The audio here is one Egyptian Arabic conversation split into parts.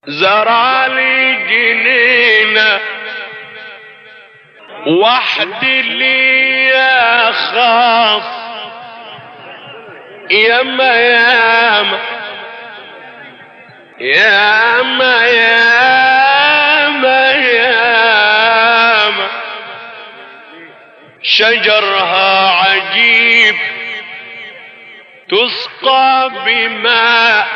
زرع لي جنينة وحدي لي يا خاص ياما ياما ياما ياما ياما شجرها عجيب تسقى بماء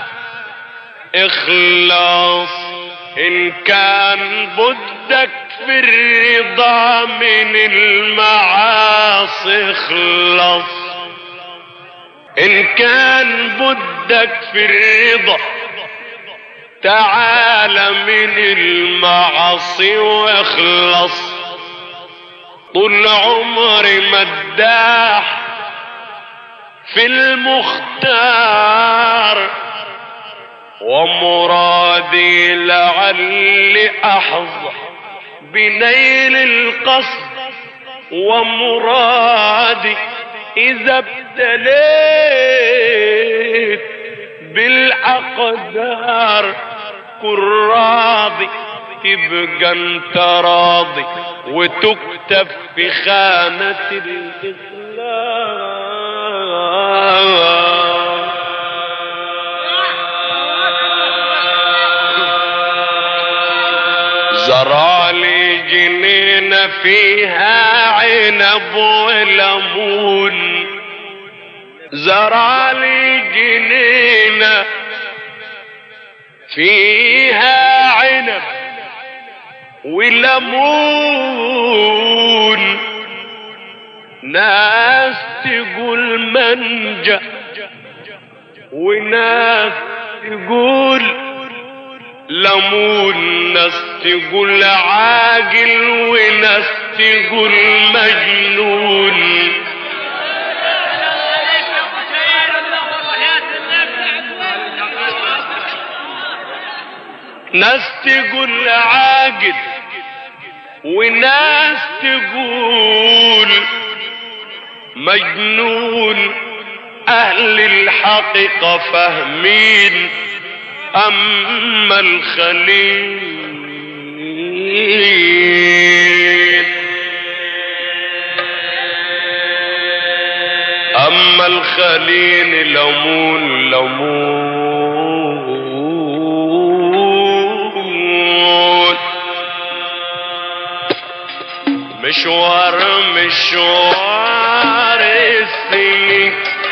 اخلاص ان كان بدك في الرضا من المعاصي اخلص ان كان بدك في الرضا تعال من المعاصي واخلص طول عمري مداح في المختار ومرادي لعلي احظى بنيل القصد ومرادي اذا ابتليت بالاقدار كن راضي تبقى انت راضي وتكتب في خانة الإخلاص زرع لي جنينة فيها عنب وليمون زرع لي جنينة فيها عنب وليمون ناس تقول منجا وناس تقول ليمون ناس تقول عاقل وناس تقول مجنون ناس تقول عاقل وناس تقول مجنون اهل الحقيقة فاهمين اما الخليل اما الخليل لمون لمون مشوار مشوار السنين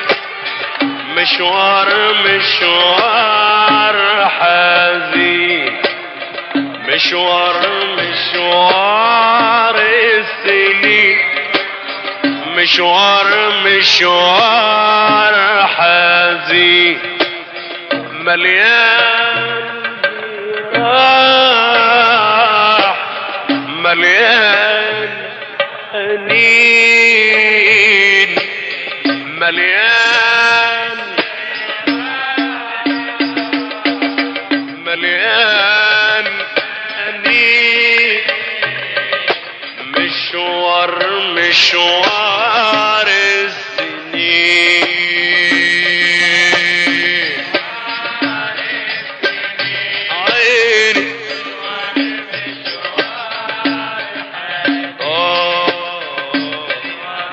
مشوار مشوار حزين مشوار مشوار السنين مشوار مشوار حزين مليان راح مليان أنين مليان مليان أنين مشوار مشوار السنين عيني آه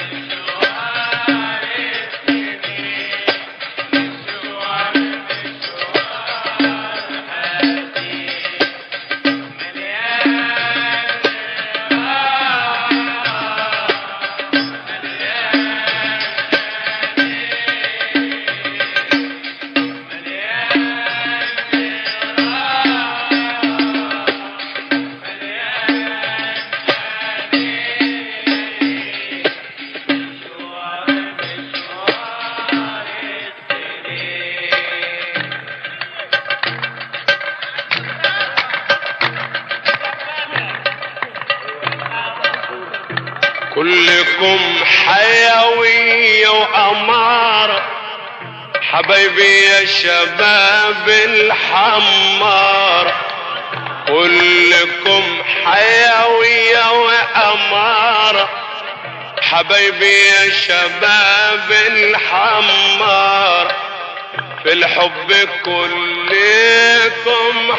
كلكم حيوية وأمارة حبايبي يا شباب الحمارة كلكم حيوية وأمارة حبايبي يا شباب الحمارة في الحب كلكم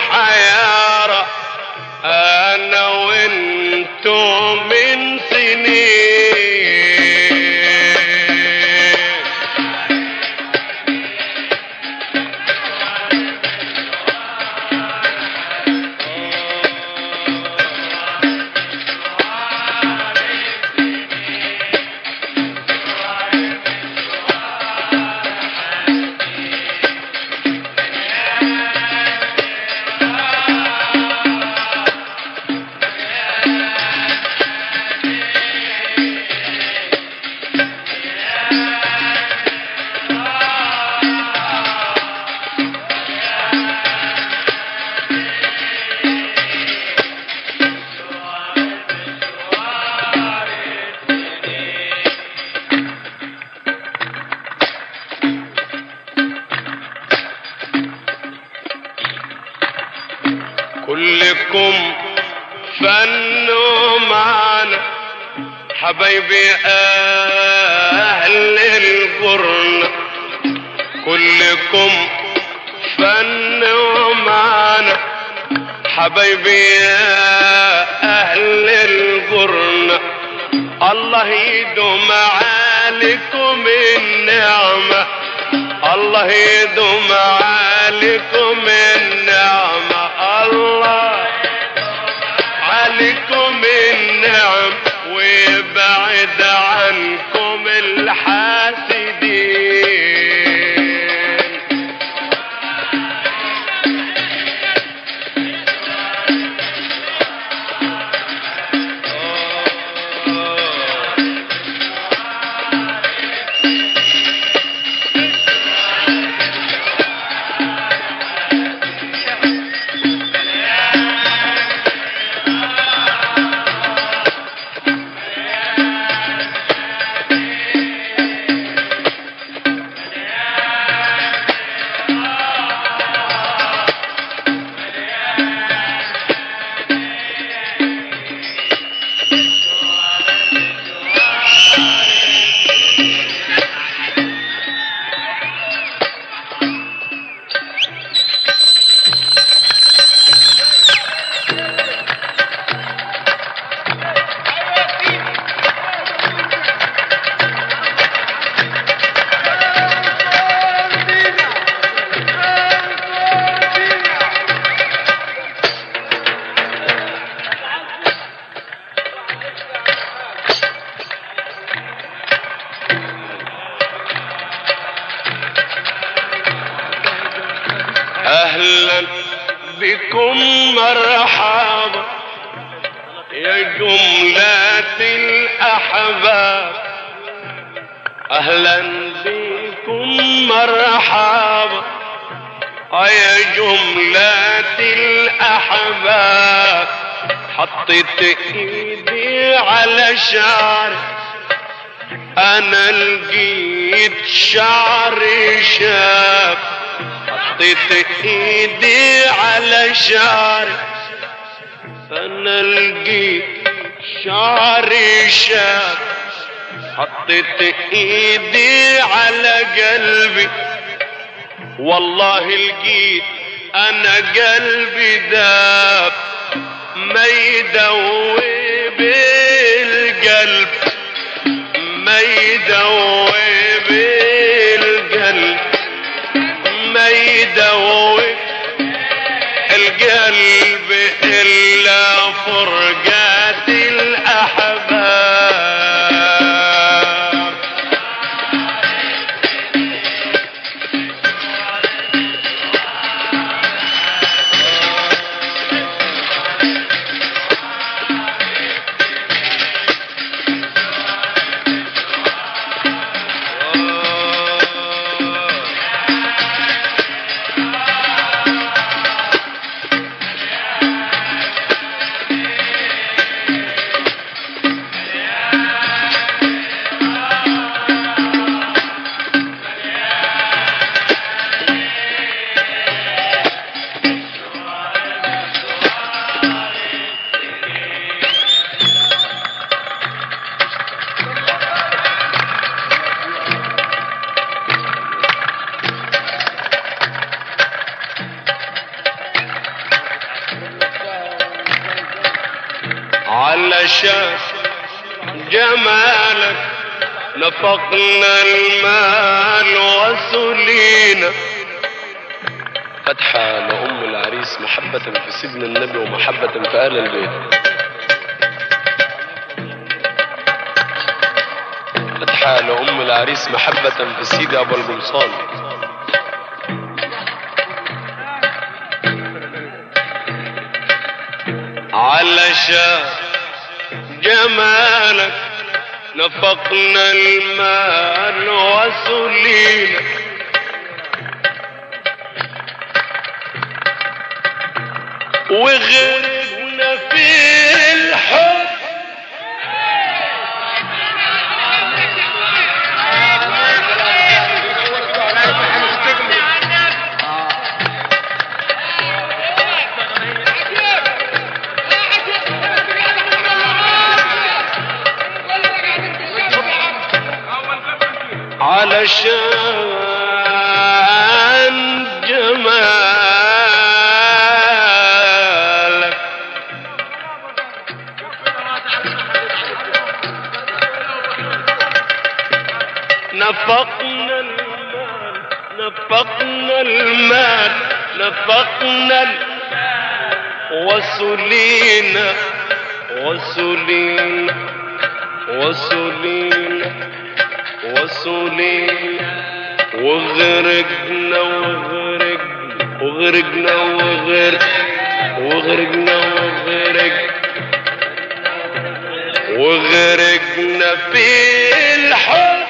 كلكم فن معنا حبايبي اهل القرن كلكم فن معنا حبايبي يا اهل القرن الله يدوم عليكم النعمة الله يدوم عليكم النعمة الله عليكم النعم ويبعد عنكم الحاسدين اهلا بكم مرحبا يا جملة الاحباب اهلا بكم مرحبا يا جملة الاحباب حطيت ايدي على شعري انا لقيت شعري شاب حطيت ايدي على شعري انا لقيت شعري شاب حطيت ايدي على قلبي والله لقيت انا قلبي داب ما يدوب القلب ما يدوب القلب ما يدوب القلب إلا فرقات الأحباب علشان جمالك نفقنا المال وسلينا فتحة لأم العريس محبة في سيدنا النبي ومحبة في آل البيت فتحة لأم العريس محبة في سيدي أبو القمصان علشان جمالك نفقنا المال وسلينا وغرقنا في الحب علشان جمالك نفقنا المال نفقنا المال نفقنا ال- وسلينا وسلينا وسلينا وسلينا وغرقنا وغرقنا وغرقنا وغرق وغرقنا وغرق وغرقنا في الحب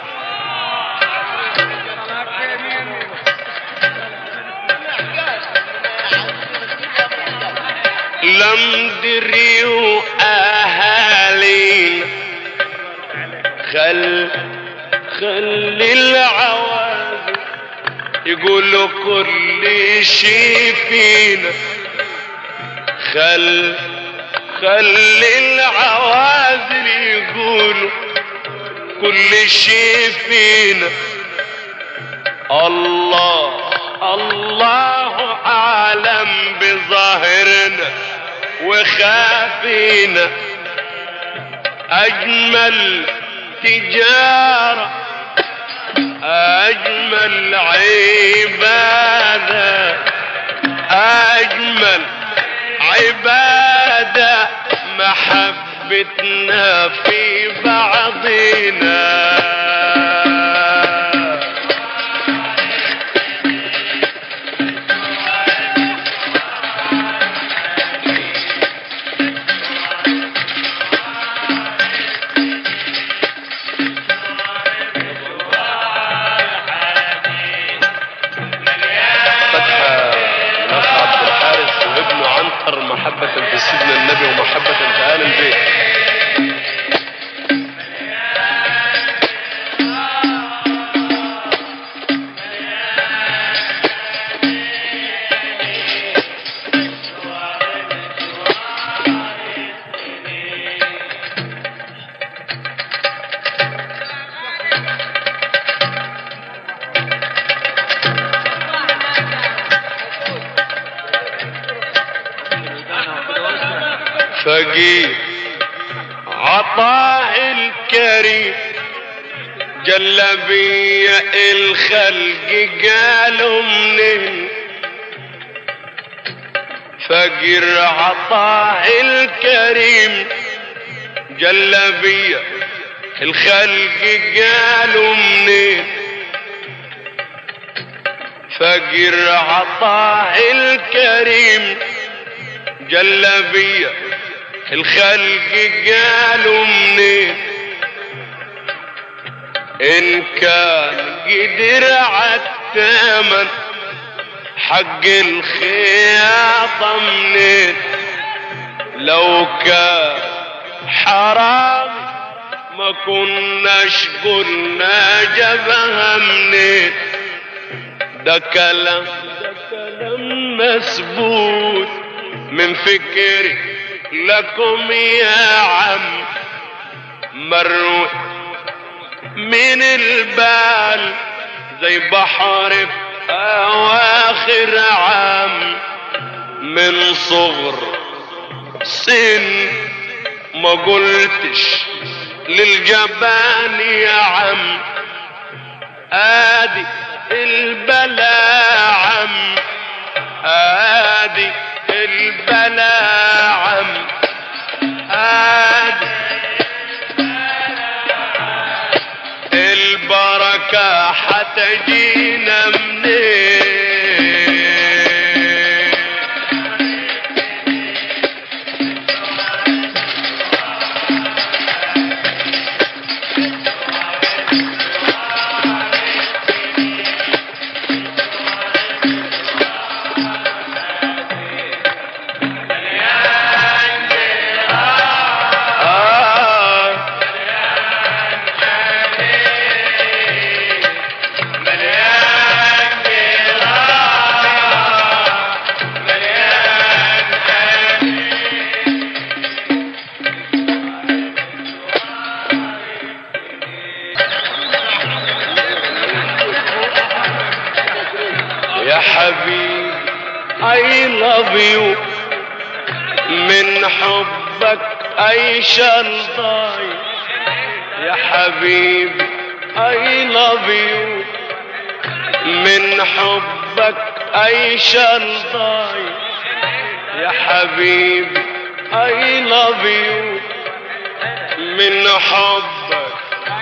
لم دريوا أهالينا خل خل العوازل يقولوا كل شي فينا خل خل العوازل يقولوا كل شي فينا الله الله عالم بظاهرنا وخافينا اجمل تجارة اجمل عبادة اجمل عبادة محبتنا في بعضنا فتحة الأخ عبد الحارث وابنه عنتر محبة في سيدنا النبي ومحبة في آل البيت فقير عطاء الكريم جلبية الخلق قالوا منين فقير عطاء الكريم جلبية الخلق قالوا منين فقير عطاء الكريم جلبية الخلق قالوا منين ان كان قدر عالثمن حق الخياطة منين لو كان حرام ما كناش قلنا جبها منين ده كلام ده كلام مسبوط من فكري لكم يا عم مروي من البال زي بحر في اواخر عام من صغر سن ما قلتش للجبان يا عم ادي البلا عم ادي البلا عم ادي البركة حتجينا منين I love you من حبك I shall die يا حبيبي I love you من حبك I shall die يا حبيبي I love you من حبك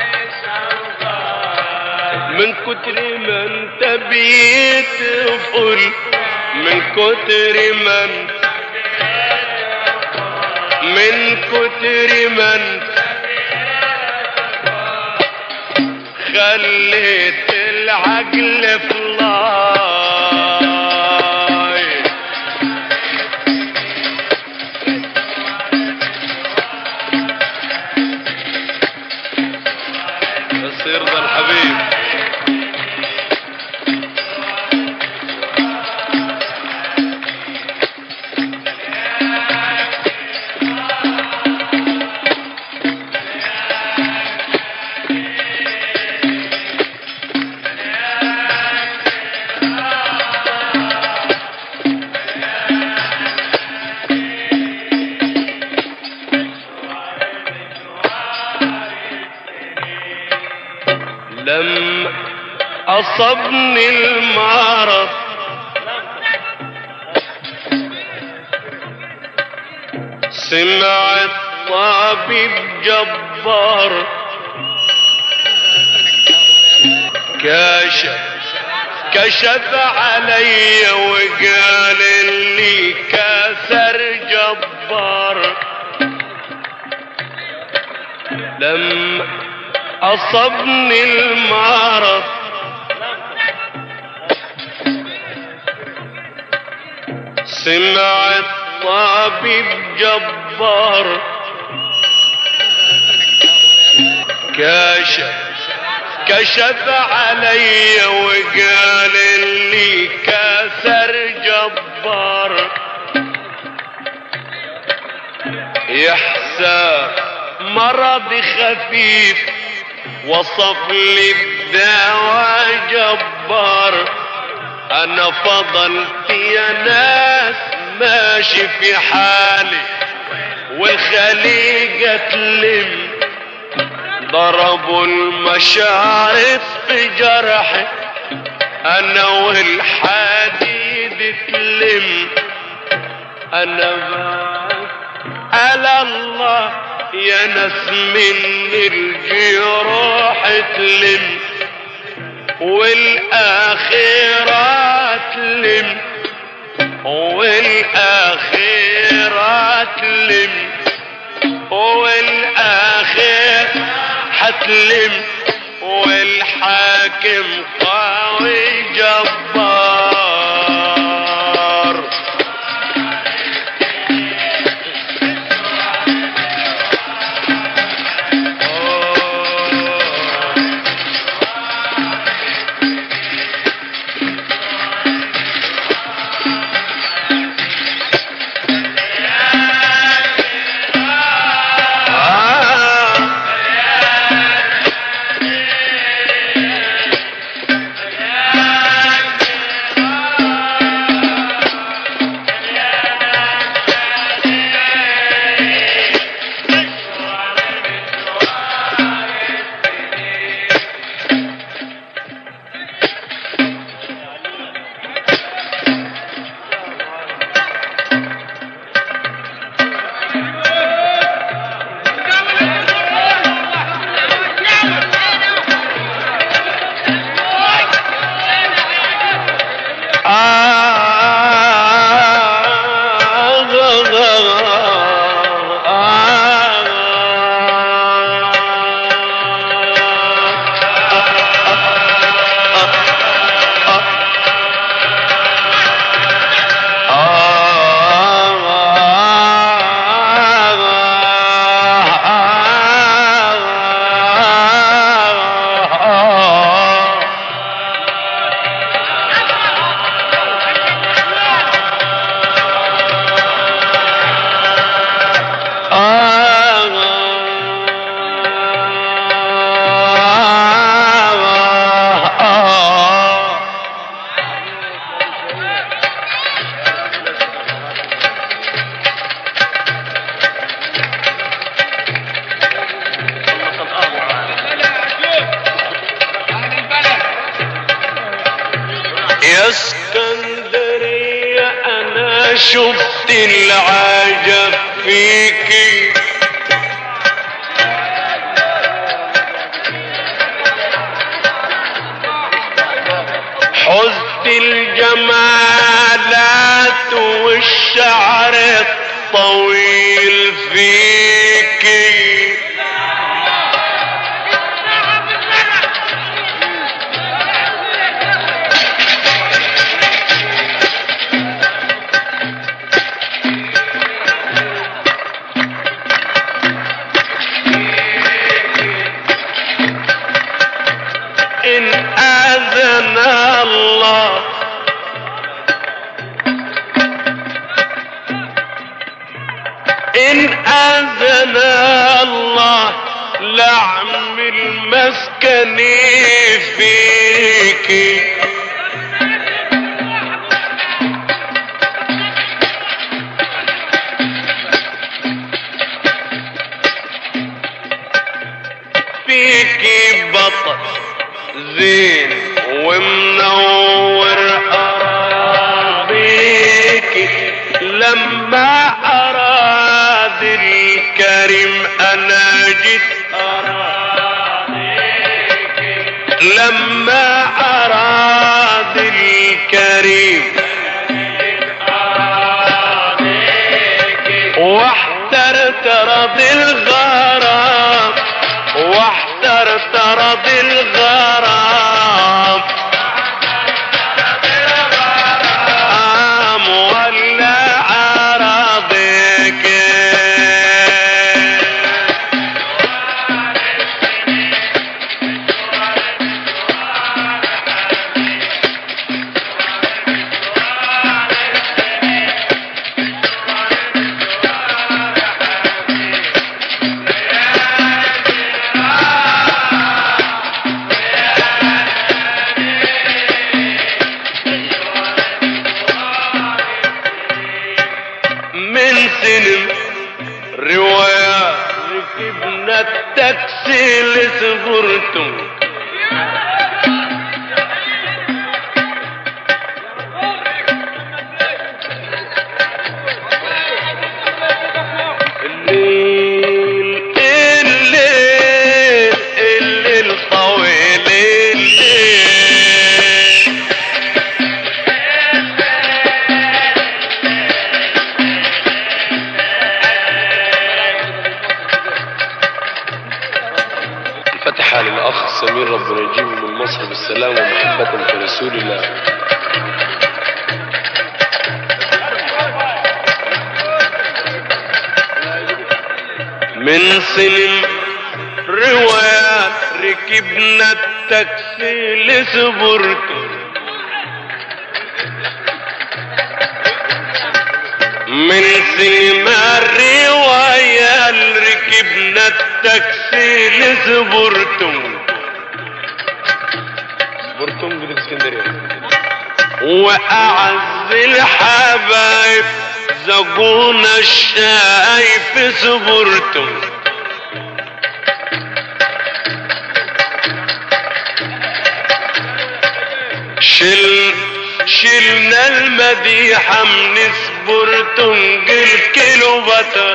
من كتر ما انت بيتقل من كتر ما انت من كتر ما انت خليت العقل فلاي بس يرضى الحبيب لما أصبني المرض سمعت طبيب جبار كشف كشف علي وقال لي كسر جبار لما أصبني المرض سمعت طبيب جبار كشف كشف علي وقال لي كسر جبار يحسب مرض خفيف وصف لي الدواء جبار انا فضلت يا ناس ماشي في حالي والخليقة تلم ضربوا المشارف في جرحي انا والحديد تلم انا بس على الله يا ناس من الجراح تلم والآخرة تلم والآخرة تلم والآخر حتلم والحاكم قوي جبار آه يا اسكندرية انا شفت العجب فيكي حزت الجمالات والشعر الطويل فيكي إن أذن الله إن أذن الله لأعمل مسكني فيكي فيكي بطل زين ومنور أراضيك لما أراد الكريم أنا جيت أراضيك لما أراد الكريم واحترت رضي الغرام واحترت رضي الغرام آم ولا عرضك من سنم رواية ركبنا التاكسي لصبرتم الليل الليل الليل طويل الليل الفتحة للأخ سمير ربنا يجيبه من مصر بالسلام ومحبة في رسول الله من سنين روايات ركبنا التاكسي لسبرته من سيما الرواية اللي ركبنا التاكسي لسبرتم سبرتم قد اسكندرية وأعز الحبايب زقونا الشاي في سبرتم شل شلنا المديحة من سبرتم قل كيلو بطر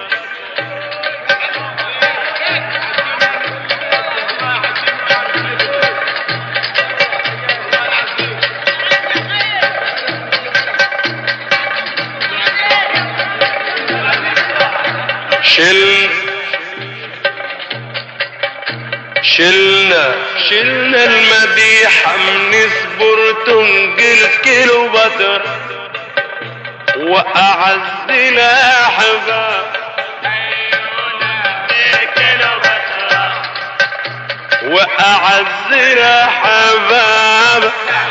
شل شلنا شلنا المديحة من سبرتم قل كيلو بطر وأعز الأحباب وأعز الأحباب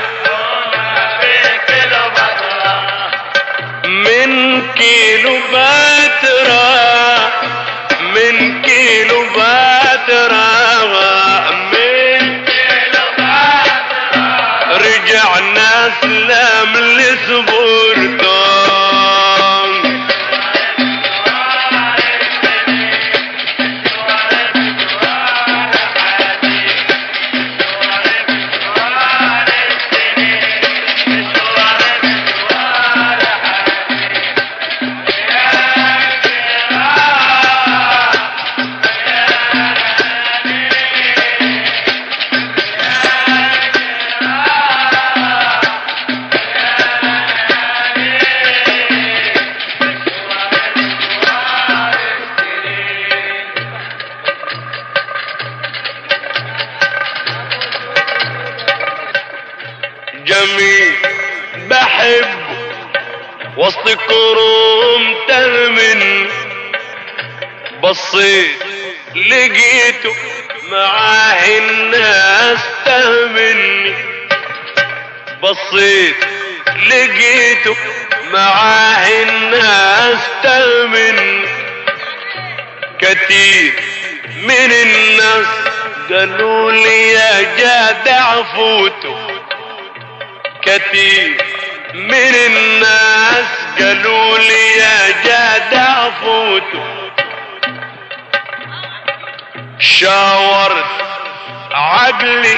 من كيلو باترا من كيلو باترا من رجعنا سلام لسبورتون كروم تلمن بصيت لقيته معاه الناس تهمني بصيت لقيته معاه الناس تهمني كتير من الناس قالوا لي يا جدع فوتوا كتير من الناس قالوا لي يا جدع فوتوا شاورت عقلي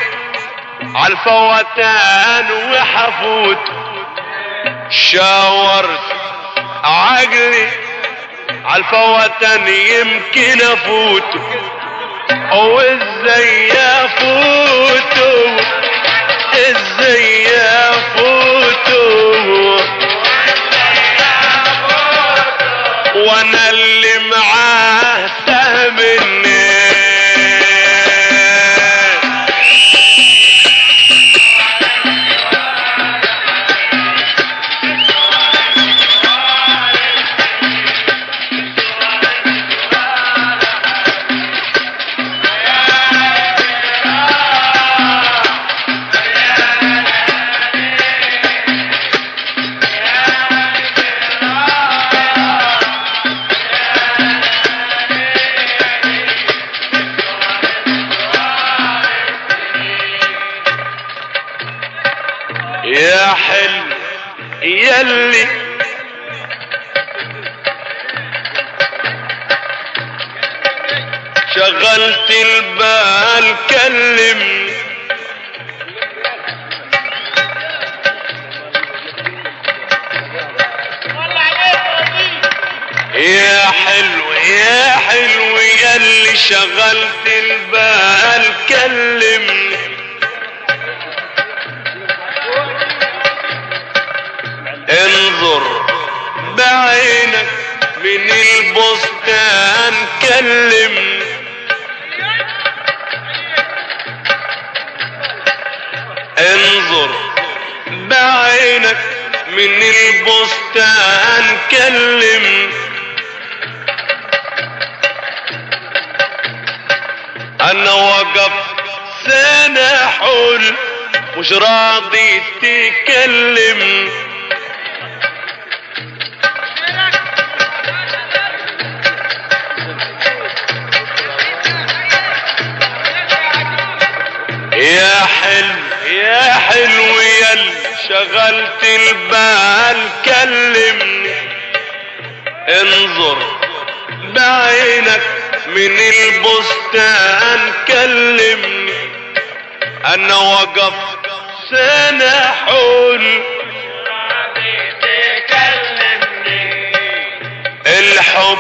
عالفوتان وحفوت شاورت عقلي عالفوتان يمكن افوت وازاي افوت ازاي افوت وانا اللي معاه سهمني يا حلو يلي شغلت البال كلم يا حلو يا حلو يلي شغلت البال كلمني انظر بعينك من البستان كلمني انظر بعينك من البستان كلمني انا وقفت سنة حول مش راضي تكلم يا حلو يا حلو يل شغلت البال كلمني انظر بعينك من البستان كلمني انا وقفت سنة حول الحب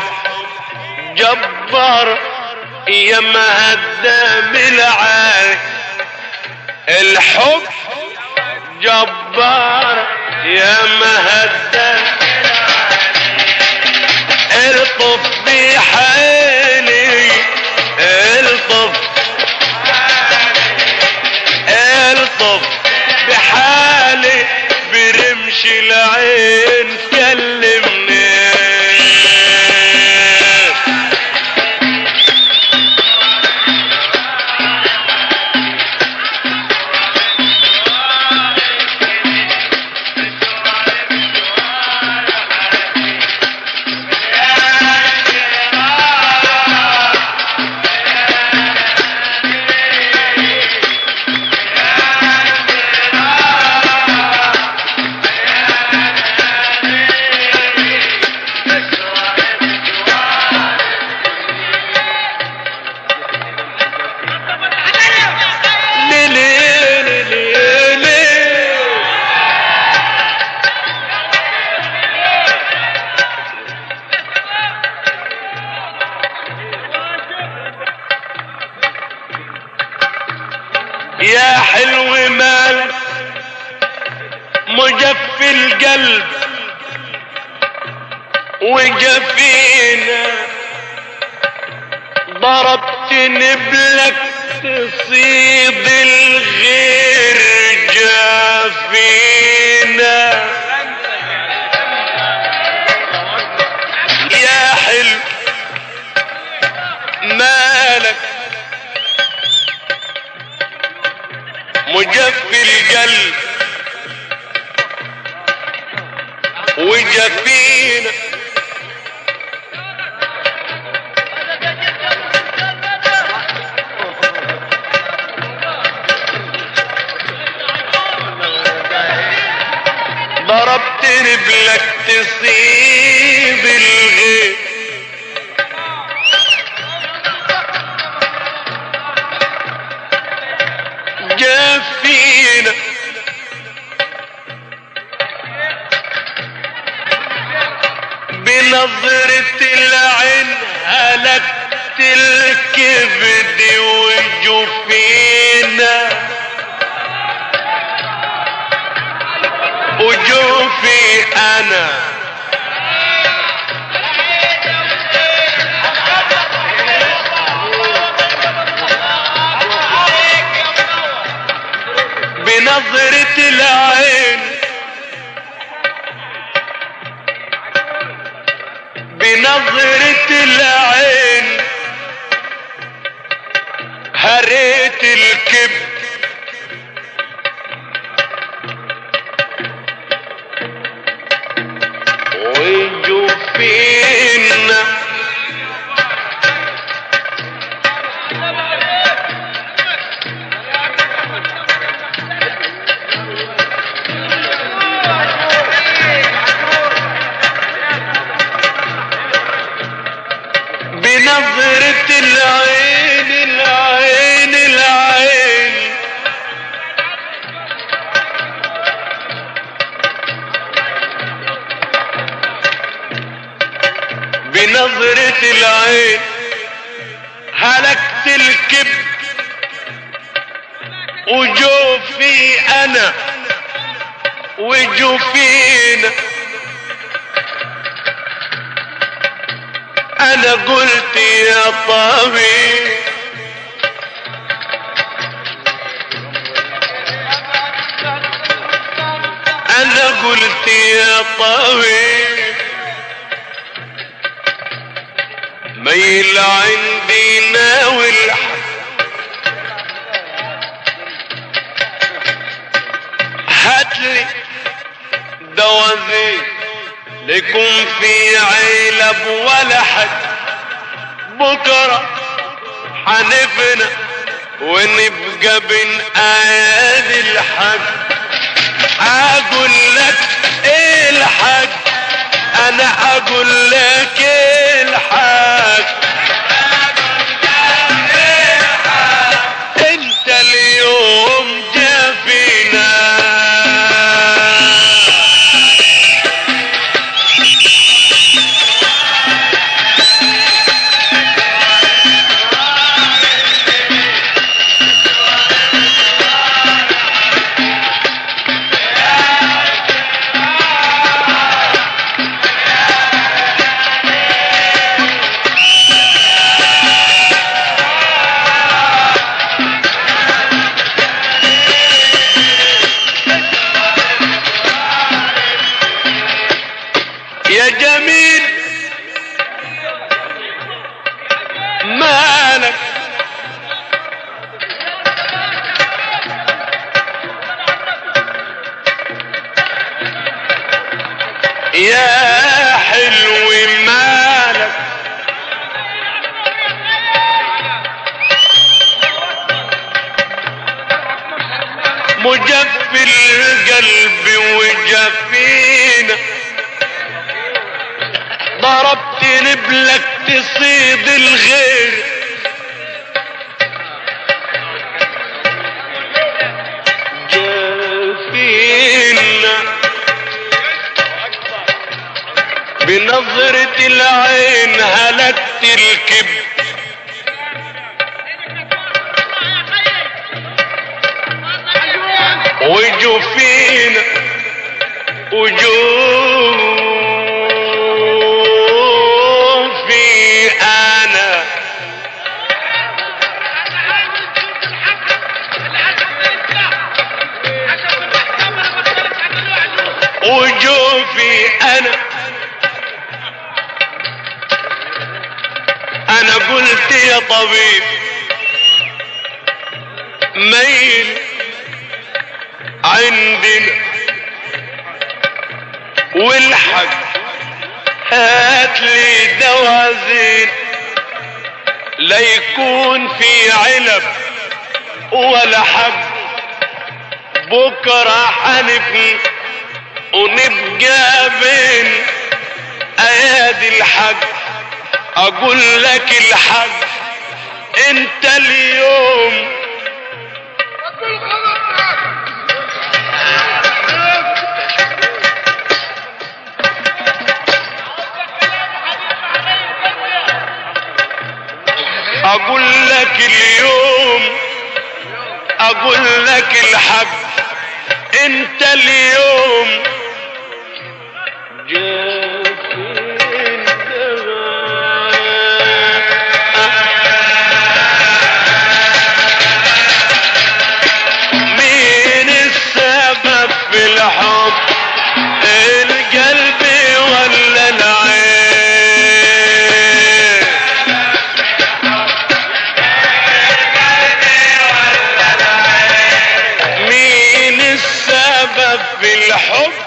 جبار يا مهدم العالي الحب جبار يا مهدم الطف بحالي الطف الطف بحالي برمش العين كلمني ليلي ليلي ليلي يا حلو مال مجف القلب وجفينا ضربت نبلك تصيد الغير جافينا حلو مالك مجفي القلب وجفينا ضربتني بلك تصيب الغيب جفينا بنظرة العين هلكت الكبد وجفينا وجوفي انا بنظرة العين بنظرة العين هريت الكبد وجفينا بنظرة العين العين العين بنظرة العين هلكت الكبد وجوفي انا وجوفينا انا قلت يا طبيب انا قلت يا طبيب ميل عندي ناوي الحق هاتلي دوازيك لكم في علب ولا حد بكرة حنفنا ونبقى بين ايادي الحق اقول لك ايه الحق انا اقول لك ايه الحق انت اليوم جافينا يا جميل مالك يا حلو مالك مجف القلب وجفينا ضربت نبلك تصيد الغير جافينا بنظرة العين هلكت الكبد وجفينا وجوفي انا وجوفي انا انا قلت يا طبيب ميل عندنا والحق هات لي دوازين لا يكون في علب ولا حب بكرة حنبني ونبقى بين ايادي الحق اقول لك الحق انت اليوم اقول لك اليوم اقول لك الحق انت اليوم مين السبب في الحب القلب ولا العين مين السبب في الحب